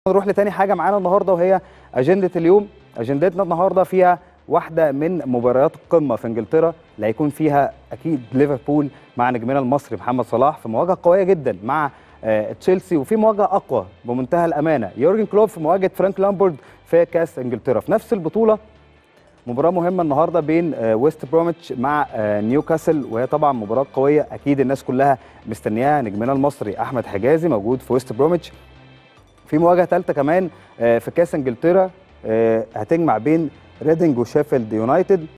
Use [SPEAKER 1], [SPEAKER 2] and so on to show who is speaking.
[SPEAKER 1] نروح لتاني حاجه معانا النهارده وهي اجنده اليوم اجندتنا النهارده فيها واحده من مباريات القمه في انجلترا اللي هيكون فيها اكيد ليفربول مع نجمنا المصري محمد صلاح في مواجهه قويه جدا مع آه، تشيلسي وفي مواجهه اقوى بمنتهى الامانه يورجن كلوب في مواجهه فرانك لامبورد في كاس انجلترا في نفس البطوله مباراة مهمة النهارده بين آه، ويست بروميتش مع آه، نيوكاسل وهي طبعا مباراة قوية أكيد الناس كلها مستنياها نجمنا المصري أحمد حجازي موجود في ويست بروميتش في مواجهة ثالثة كمان آه، في كاس انجلترا آه، هتجمع بين ريدنج وشيفيلد يونايتد